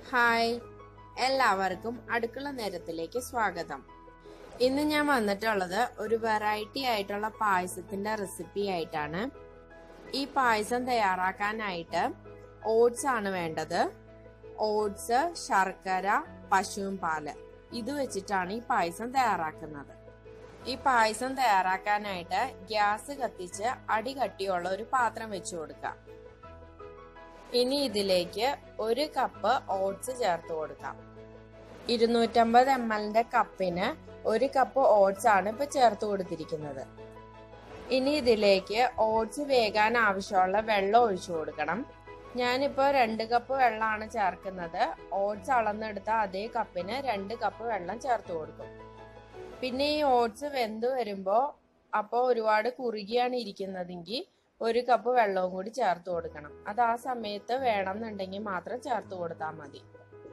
hi എല്ലാവർക്കും അടുക്കള നേരത്തിലേക്ക് സ്വാഗതം ഇന്ന് ഞാൻ വന്നിട്ടുള്ളത് ഒരു വെറൈറ്റി ആയിട്ടുള്ള പായസത്തിന്റെ റെസിപ്പി ആയിട്ടാണ് ഈ പായസം തയ്യാറാക്കാനായിട്ട് ഓട്സ് ആണ് വേണ്ടത് ഓട്സ് ശർക്കര പശുവും പാല് ഇത് വെച്ചിട്ടാണ് ഈ പായസം തയ്യാറാക്കുന്നത് ഈ പായസം തയ്യാറാക്കാനായിട്ട് ഗ്യാസ് കത്തിച്ച് അടി കട്ടിയുള്ള ഒരു പാത്രം വെച്ചു കൊടുക്കാം ഇനി ഇതിലേക്ക് ഒരു കപ്പ് ഓട്സ് ചേർത്ത് കൊടുക്കാം ഇരുന്നൂറ്റമ്പത് എം എല്ലിന്റെ കപ്പിന് ഒരു കപ്പ് ഓട്സ് ആണ് ഇപ്പൊ ചേർത്ത് കൊടുത്തിരിക്കുന്നത് ഇനി ഇതിലേക്ക് ഓട്സ് വേകാൻ ആവശ്യമുള്ള വെള്ളം ഒഴിച്ചു കൊടുക്കണം ഞാനിപ്പോ രണ്ട് കപ്പ് വെള്ളമാണ് ചേർക്കുന്നത് ഓട്സ് അളന്നെടുത്ത അതേ കപ്പിന് രണ്ട് കപ്പ് വെള്ളം ചേർത്ത് കൊടുക്കും പിന്നെ ഈ ഓട്സ് വെന്ത് വരുമ്പോ അപ്പോൾ ഒരുപാട് കുറുകിയാണ് ഇരിക്കുന്നതെങ്കിൽ ഒരു കപ്പ് വെള്ളവും കൂടി ചേർത്ത് കൊടുക്കണം അത് ആ സമയത്ത് വേണമെന്നുണ്ടെങ്കിൽ മാത്രം ചേർത്ത് കൊടുത്താൽ മതി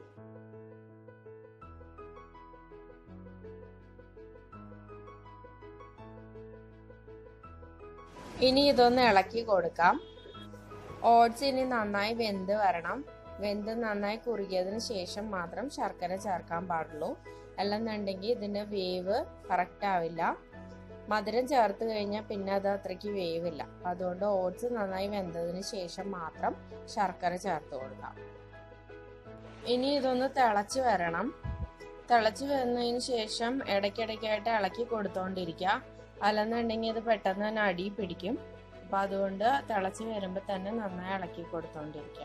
ഇനി ഇതൊന്ന് ഇളക്കി കൊടുക്കാം ഓട്സ് ഇനി നന്നായി വെന്ത് വരണം വെന്ത് നന്നായി കുറുകിയതിന് ശേഷം മാത്രം ശർക്കര ചേർക്കാൻ പാടുള്ളൂ അല്ലെന്നുണ്ടെങ്കിൽ ഇതിന്റെ വേവ് കറക്റ്റ് ആവില്ല മധുരം ചേർത്ത് കഴിഞ്ഞാൽ പിന്നെ അത് അത്രയ്ക്ക് വേവില്ല അതുകൊണ്ട് ഓട്സ് നന്നായി വെന്തതിന് ശേഷം മാത്രം ശർക്കര ചേർത്ത് കൊടുക്കാം ഇനി ഇതൊന്ന് തിളച്ച് വരണം തിളച്ച് വന്നതിന് ശേഷം ഇടയ്ക്കിടയ്ക്കായിട്ട് ഇളക്കി കൊടുത്തോണ്ടിരിക്കുക അല്ലെന്നുണ്ടെങ്കിൽ ഇത് പെട്ടെന്ന് തന്നെ അടി പിടിക്കും അപ്പൊ അതുകൊണ്ട് തിളച്ച് വരുമ്പോൾ തന്നെ നന്നായി ഇളക്കി കൊടുത്തോണ്ടിരിക്കുക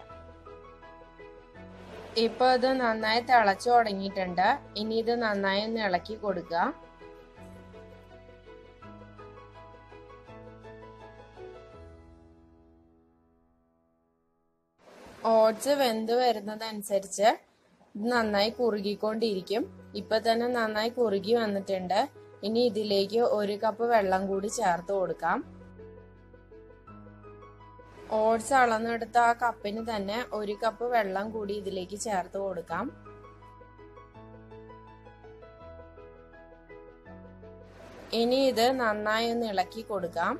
ഇപ്പൊ ഇത് നന്നായി തിളച്ചു തുടങ്ങിയിട്ടുണ്ട് ഇനി ഇത് നന്നായി ഒന്ന് ഇളക്കി കൊടുക്കുക ഓട്സ് വെന്ത് വരുന്നതനുസരിച്ച് ഇത് നന്നായി കുറുകിക്കൊണ്ടിരിക്കും ഇപ്പൊ തന്നെ നന്നായി കുറുകി വന്നിട്ടുണ്ട് ഇനി ഇതിലേക്ക് ഒരു കപ്പ് വെള്ളം കൂടി ചേർത്ത് കൊടുക്കാം ഓട്സ് അളന്നെടുത്ത ആ കപ്പിന് തന്നെ ഒരു കപ്പ് വെള്ളം കൂടി ഇതിലേക്ക് ചേർത്ത് കൊടുക്കാം ഇനി ഇത് നന്നായി ഒന്ന് ഇളക്കി കൊടുക്കാം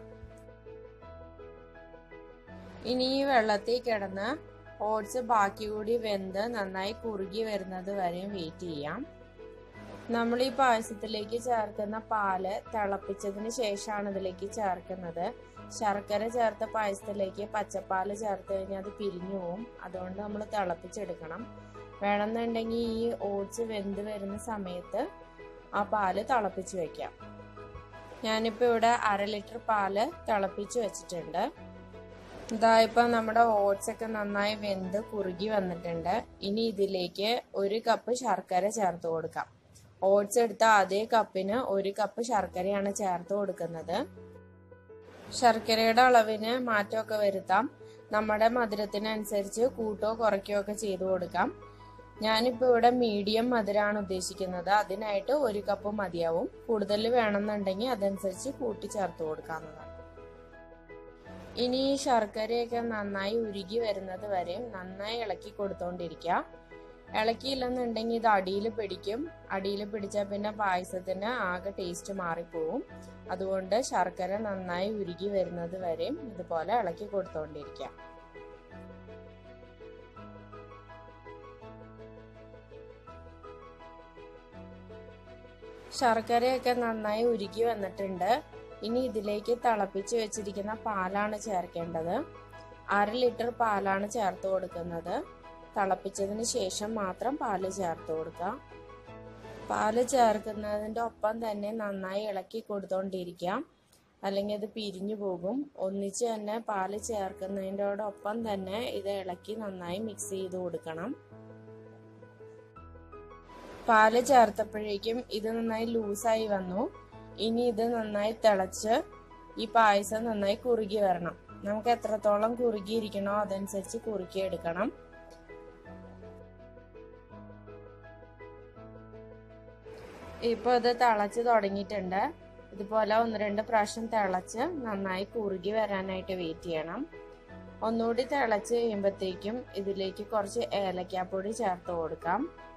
ഇനി ഈ വെള്ളത്തിൽ കിടന്ന് ഓട്സ് ബാക്കി കൂടി വെന്ത് നന്നായി കുറുകി വരുന്നത് വരെയും വെയിറ്റ് ചെയ്യാം നമ്മൾ ഈ പായസത്തിലേക്ക് ചേർക്കുന്ന പാല് തിളപ്പിച്ചതിന് ശേഷമാണ് ഇതിലേക്ക് ചേർക്കുന്നത് ശർക്കര ചേർത്ത പായസത്തിലേക്ക് പച്ചപ്പാല് ചേർത്ത് കഴിഞ്ഞാൽ അത് പിരിഞ്ഞു പോവും അതുകൊണ്ട് നമ്മൾ തിളപ്പിച്ചെടുക്കണം വേണമെന്നുണ്ടെങ്കിൽ ഈ ഓട്സ് വെന്ത് വരുന്ന സമയത്ത് ആ പാല് തിളപ്പിച്ച് വെക്കാം ഞാനിപ്പോൾ ഇവിടെ അര ലിറ്റർ പാല് തിളപ്പിച്ച് വെച്ചിട്ടുണ്ട് ഇതാ ഇപ്പൊ നമ്മുടെ ഓട്സ് ഒക്കെ നന്നായി വെന്ത് കുറുകി വന്നിട്ടുണ്ട് ഇനി ഇതിലേക്ക് ഒരു കപ്പ് ശർക്കര ചേർത്ത് കൊടുക്കാം ഓട്സ് എടുത്ത അതേ കപ്പിന് ഒരു കപ്പ് ശർക്കരയാണ് ചേർത്ത് കൊടുക്കുന്നത് ശർക്കരയുടെ അളവിന് മാറ്റമൊക്കെ വരുത്താം നമ്മുടെ മധുരത്തിനനുസരിച്ച് കൂട്ടോ കുറയ്ക്കോ ഒക്കെ ചെയ്തു കൊടുക്കാം ഞാനിപ്പോൾ ഇവിടെ മീഡിയം മധുരമാണ് ഉദ്ദേശിക്കുന്നത് അതിനായിട്ട് ഒരു കപ്പ് മതിയാവും കൂടുതൽ വേണമെന്നുണ്ടെങ്കിൽ അതനുസരിച്ച് കൂട്ടി ചേർത്ത് കൊടുക്കാവുന്നതാണ് ഇനി ഈ ശർക്കരയൊക്കെ നന്നായി ഉരുകി വരുന്നത് വരെയും നന്നായി ഇളക്കി കൊടുത്തോണ്ടിരിക്കുക ഇളക്കിയില്ലെന്നുണ്ടെങ്കിൽ ഇത് അടിയിൽ പിടിക്കും അടിയിൽ പിടിച്ചാൽ പിന്നെ പായസത്തിന് ആകെ ടേസ്റ്റ് മാറിപ്പോവും അതുകൊണ്ട് ശർക്കര നന്നായി ഉരുകി വരുന്നത് വരെയും ഇതുപോലെ ഇളക്കി കൊടുത്തോണ്ടിരിക്കുക ശർക്കരയൊക്കെ നന്നായി ഉരുകി വന്നിട്ടുണ്ട് ഇനി ഇതിലേക്ക് തിളപ്പിച്ച് വെച്ചിരിക്കുന്ന പാലാണ് ചേർക്കേണ്ടത് അര ലിറ്റർ പാലാണ് ചേർത്ത് കൊടുക്കുന്നത് തിളപ്പിച്ചതിന് ശേഷം മാത്രം പാല് ചേർത്ത് കൊടുക്കുക പാല് ചേർക്കുന്നതിൻ്റെ ഒപ്പം തന്നെ നന്നായി ഇളക്കി കൊടുത്തോണ്ടിരിക്കാം അല്ലെങ്കിൽ അത് പിരിഞ്ഞു പോകും ഒന്നിച്ച് തന്നെ പാല് ചേർക്കുന്നതിൻ്റെയോടൊപ്പം തന്നെ ഇത് ഇളക്കി നന്നായി മിക്സ് ചെയ്ത് കൊടുക്കണം പാല് ചേർത്തപ്പോഴേക്കും ഇത് നന്നായി ലൂസായി വന്നു ഇനി ഇത് നന്നായി തിളച്ച് ഈ പായസം നന്നായി കുറുകി വരണം നമുക്ക് എത്രത്തോളം കുറുകിയിരിക്കണോ അതനുസരിച്ച് കുറുക്കി എടുക്കണം ഇപ്പൊ ഇത് തിളച്ച് തുടങ്ങിയിട്ടുണ്ട് ഇതുപോലെ ഒന്ന് രണ്ട് പ്രാവശ്യം തിളച്ച് നന്നായി കുറുകി വരാനായിട്ട് വെയിറ്റ് ചെയ്യണം ഒന്നുകൂടി തിളച്ച് കഴിയുമ്പോഴത്തേക്കും ഇതിലേക്ക് കുറച്ച് ഏലക്കാപ്പൊടി ചേർത്ത് കൊടുക്കാം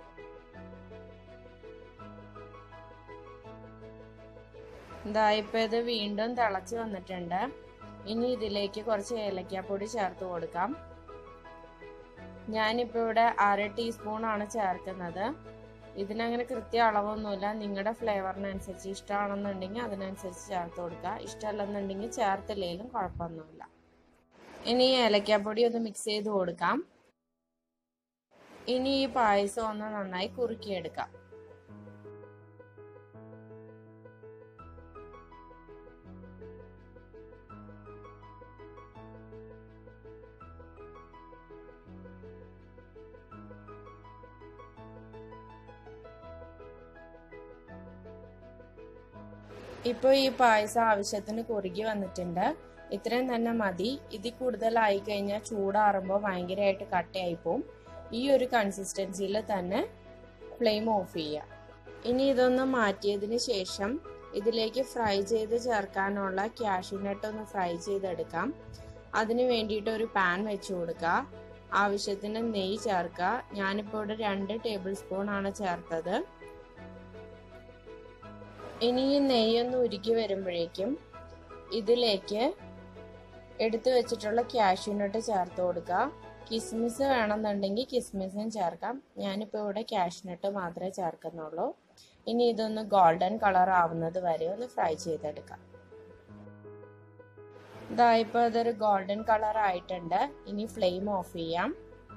ഇതാ ഇപ്പൊ ഇത് വീണ്ടും തിളച്ച് വന്നിട്ടുണ്ട് ഇനി ഇതിലേക്ക് കുറച്ച് ഏലക്കാപ്പൊടി ചേർത്ത് കൊടുക്കാം ഞാനിപ്പോൾ ഇവിടെ അര ടീസ്പൂൺ ആണ് ചേർക്കുന്നത് ഇതിനങ്ങനെ കൃത്യ അളവൊന്നുമില്ല നിങ്ങളുടെ ഫ്ലേവറിനനുസരിച്ച് ഇഷ്ടമാണെന്നുണ്ടെങ്കിൽ അതിനനുസരിച്ച് ചേർത്ത് കൊടുക്കുക ഇഷ്ടമല്ലെന്നുണ്ടെങ്കിൽ ചേർത്തില്ലെങ്കിലും കുഴപ്പമൊന്നുമില്ല ഇനി ഏലക്കാപ്പൊടി ഒന്ന് മിക്സ് ചെയ്ത് കൊടുക്കാം ഇനി ഈ പായസം ഒന്ന് നന്നായി കുറുക്കിയെടുക്കാം ഇപ്പോൾ ഈ പായസം ആവശ്യത്തിന് കുറുകി വന്നിട്ടുണ്ട് ഇത്രയും തന്നെ മതി ഇതിൽ കൂടുതലായി കഴിഞ്ഞാൽ ചൂടാറുമ്പോൾ ഭയങ്കരമായിട്ട് കട്ടയായി പോവും ഈ ഒരു കൺസിസ്റ്റൻസിയിൽ തന്നെ ഫ്ലെയിം ഓഫ് ചെയ്യുക ഇനി ഇതൊന്ന് മാറ്റിയതിന് ശേഷം ഇതിലേക്ക് ഫ്രൈ ചെയ്ത് ചേർക്കാനുള്ള ക്യാഷ്യൂനട്ട് ഒന്ന് ഫ്രൈ ചെയ്തെടുക്കാം അതിന് വേണ്ടിയിട്ട് ഒരു പാൻ വെച്ച് കൊടുക്കുക ആവശ്യത്തിന് നെയ്യ് ചേർക്കുക ഞാനിപ്പോൾ ഇവിടെ രണ്ട് ടേബിൾ സ്പൂൺ ആണ് ചേർത്തത് ഇനി ഈ നെയ്യൊന്ന് ഉരുക്കി വരുമ്പോഴേക്കും ഇതിലേക്ക് എടുത്തു വെച്ചിട്ടുള്ള ക്യാഷ്യൂനട്ട് ചേർത്ത് കൊടുക്കുക കിസ്മിസ് വേണമെന്നുണ്ടെങ്കിൽ കിസ്മിസും ചേർക്കാം ഞാനിപ്പോൾ ഇവിടെ ക്യാഷ്യൂനട്ട് മാത്രമേ ചേർക്കുന്നുള്ളൂ ഇനി ഇതൊന്ന് ഗോൾഡൻ കളർ ആവുന്നത് വരെ ഒന്ന് ഫ്രൈ ചെയ്തെടുക്കാം ഇതാ ഇപ്പോൾ ഇതൊരു ഗോൾഡൻ കളർ ആയിട്ടുണ്ട് ഇനി ഫ്ലെയിം ഓഫ് ചെയ്യാം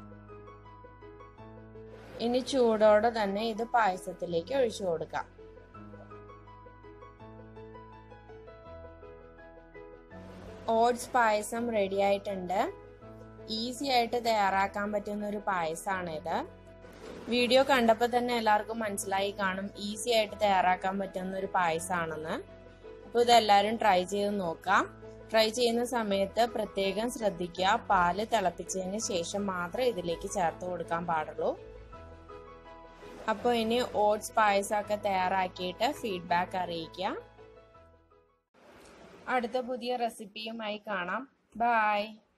ഇനി ചൂടോടെ തന്നെ ഇത് പായസത്തിലേക്ക് ഒഴിച്ചു കൊടുക്കാം ഓട്സ് പായസം റെഡി ആയിട്ടുണ്ട് ഈസി ആയിട്ട് തയ്യാറാക്കാൻ പറ്റുന്ന ഒരു പായസമാണിത് വീഡിയോ കണ്ടപ്പോൾ തന്നെ എല്ലാവർക്കും മനസ്സിലായി കാണും ഈസി ആയിട്ട് തയ്യാറാക്കാൻ പറ്റുന്ന ഒരു പായസമാണെന്ന് അപ്പോൾ ഇതെല്ലാവരും ട്രൈ ചെയ്ത് നോക്കാം ട്രൈ ചെയ്യുന്ന സമയത്ത് പ്രത്യേകം ശ്രദ്ധിക്കുക പാല് തിളപ്പിച്ചതിന് ശേഷം മാത്രം ഇതിലേക്ക് ചേർത്ത് കൊടുക്കാൻ പാടുള്ളൂ അപ്പോൾ ഇനി ഓട്സ് പായസമൊക്കെ തയ്യാറാക്കിയിട്ട് ഫീഡ്ബാക്ക് അറിയിക്കുക അടുത്ത പുതിയ റെസിപ്പിയുമായി കാണാം ബായ്